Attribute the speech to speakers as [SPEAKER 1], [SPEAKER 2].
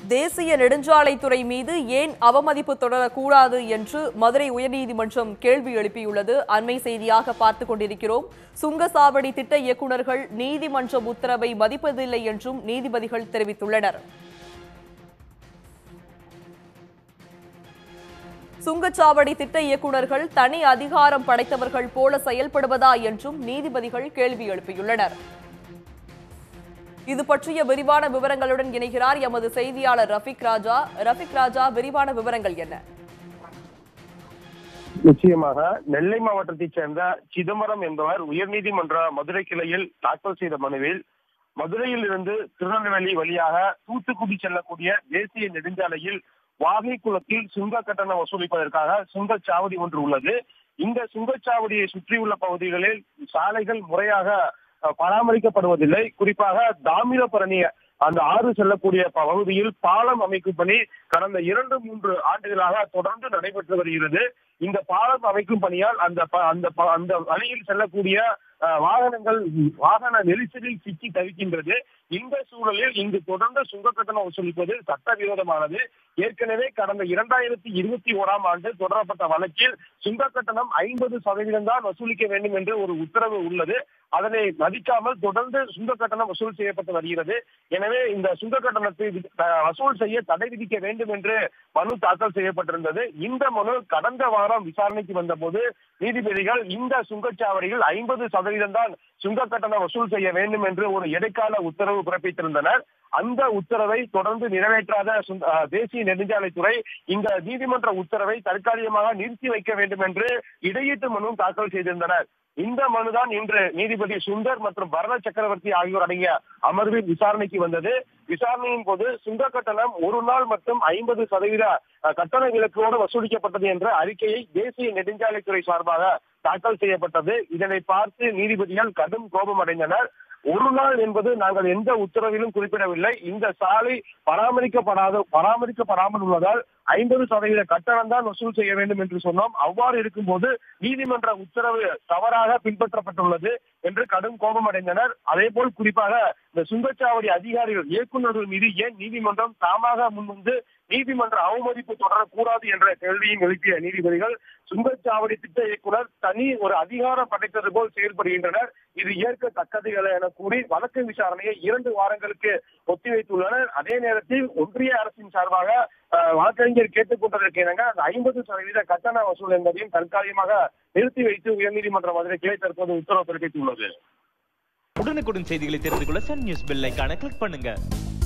[SPEAKER 1] தேசிய நெடுஞ்சாலைத்துறை மீது ஏன் அவமதிப்பு தொடரக்கூடாது என்று மதுரை உயர்நீதிமன்றம் கேள்வி எழுப்பியுள்ளது அண்மை செய்தியாக பார்த்துக் கொண்டிருக்கிறோம் சுங்கசாவடி திட்ட இயக்குநர்கள் நீதிமன்றம் உத்தரவை மதிப்பதில்லை என்றும் நீதிபதிகள் தெரிவித்துள்ளனர் சுங்கச்சாவடி திட்ட இயக்குநர்கள் தனி அதிகாரம் படைத்தவர்கள் போல செயல்படுவதா என்றும் நீதிபதிகள் கேள்வி எழுப்பியுள்ளனர் இது பற்றிய விரிவான விவரங்களுடன் இணைகிறார் எமது செய்தியாளர் ரஃபிக் ராஜா ரஃபிக் ராஜா விரிவான விவரங்கள் என்ன
[SPEAKER 2] நிச்சயமாக நெல்லை மாவட்டத்தைச் சேர்ந்த சிதம்பரம் என்பவர் உயர்நீதிமன்ற மதுரை கிளையில் தாக்கல் செய்த மனுவில் மதுரையில் இருந்து திருநெல்வேலி வழியாக தூத்துக்குடி செல்லக்கூடிய தேசிய நெடுஞ்சாலையில் வாகை குளத்தில் சுங்க கட்டணம் வசூலிப்பதற்காக சுங்கச்சாவடி ஒன்று உள்ளது இந்த சுங்கச்சாவடியை சுற்றியுள்ள பகுதிகளில் சாலைகள் முறையாக அஹ், பராமரிக்கப்படுவதில்லை குறிப்பாக தாமிரபரணி அந்த ஆறு செல்லக்கூடிய பகுதியில் பாலம் அமைக்கும் பணி கடந்த இரண்டு மூன்று ஆண்டுகளாக தொடர்ந்து நடைபெற்று வருகிறது இந்த பாலம் அமைக்கும் பணியால் அந்த ப- அந்த ப- அந்த வழியில் செல்லக்கூடிய அஹ், வாகனங்கள் வாகன நெரிசலில் சிக்கி தவிக்கின்றது இந்த சூழலில் இங்கு தொடர்ந்து சுங்க கட்டணம் வசூலிப்பது சட்டவிரோதமானது ஏற்கனவே கடந்த இரண்டாயிரத்தி இருபத்தி ஓராம் ஆண்டு தொடரப்பட்ட வழக்கில் சுங்க கட்டணம் ஐம்பது சதவீதம் தான் வசூலிக்க வேண்டும் என்று ஒரு உத்தரவு உள்ளது அதனை மதிக்காமல் தொடர்ந்து சுங்க கட்டணம் வசூல் செய்யப்பட்டு வருகிறது எனவே இந்த சுங்க கட்டணத்தை வி- அஹ், வசூல் செய்ய தடை விதிக்க வேண்டும் என்று மனு தாக்கல் செய்யப்பட்டிருந்தது இந்த மனு கடந்த வாரம் விசாரணைக்கு வந்தபோது நீதிபதிகள் இந்த சுங்கச்சாவடியில் ஐம்பது சதவீதம் தான் சுங்க கட்டணம் வசூல் செய்ய வேண்டும் என்று ஒரு இடைக்கால உத்தரவு பிறப்பித்திருந்தனர் அந்த உத்தரவை தொடர்ந்து நிறைவேற்றாத சுங்க- அஹ், தேசிய நெடுஞ்சாலைத்துறை இந்த நீதிமன்ற உத்தரவை தற்காலிகமாக நிறுத்தி வைக்க வேண்டும் என்று இடையீட்டு மனு தாக்கல் செய்திருந்தனர் இந்த மனுதான் இன்று நீதிபதி சுந்தர் மற்றும் பரண சக்கரவர்த்தி ஆகியோர் அடங்கிய அமர்வில் விசாரணைக்கு வந்தது விசாரணையின் போது சுங்க கட்டணம் ஒரு நாள் மட்டும் ஐம்பது சதவீத அஹ், கட்டண விலக்கோடு வசூலிக்கப்பட்டது என்ற அறிக்கையை தேசிய நெடுஞ்சாலைத்துறை சார்பாக தாக்கல் செய்யப்பட்டது இதனை பார்த்து நீதிபதிகள் கடும் கோபம் அடைந்தனர் ஒரு நாள் என்பது நாங்கள் எந்த உத்தரவிலும் குறிப்பிடவில்லை இந்த சாலை பராமரிக்கப்படாத பராமரிக்கப்படாமல் உள்ளதால் ஐம்பது சதவீத கட்டணம் தான் வசூல் செய்ய வேண்டும் என்று சொன்னோம் அவ்வாறு இருக்கும்போது நீதிமன்ற உத்தரவு தவறாக பின்பற்றப்பட்டுள்ளது என்று கடும் கோபம் அடைந்தனர் அதே போல் குறிப்பாக இந்த சுங்கச்சாவடி அதிகாரிகள் இயக்குநர்கள் மீது ஏன் நீதிமன்றம் தாமாக முன்வந்து நீதிமன்ற அவமதிப்பு தொடரக்கூடாது என்ற கேள்வியும் எழுப்பிய நீதிபதிகள் சுங்கச்சாவடி திட்ட இயக்குனர் தனி ஒரு அதிகாரம் படைத்தது போல் செயல்படுகின்றனர் இது ஏற்கத்தக்கது அல்ல என கூறி வழக்கு விசாரணையை இரண்டு வாரங்களுக்கு ஒத்திவைத்துள்ளனர் அதே நேரத்தில் ஒன்றிய அரசின் சார்பாக அஹ், வழக்கறிஞர் கேட்டுக்கொண்டதற்கு இணங்க அந்த ஐம்பது சதவீத கட்டண வசூல் என்பதையும் தற்காலிகமாக நிறுத்தி வைத்து உயர்நீதிமன்ற மதுரை கிளை தற்போது உத்தரவு பிறப்பித்துள்ளது
[SPEAKER 3] உடனுக்குடன் செய்திகளை தெரிந்து கொள்ள சன் நியூஸ் பெல் ஐகானை கிளிக் பண்ணுங்க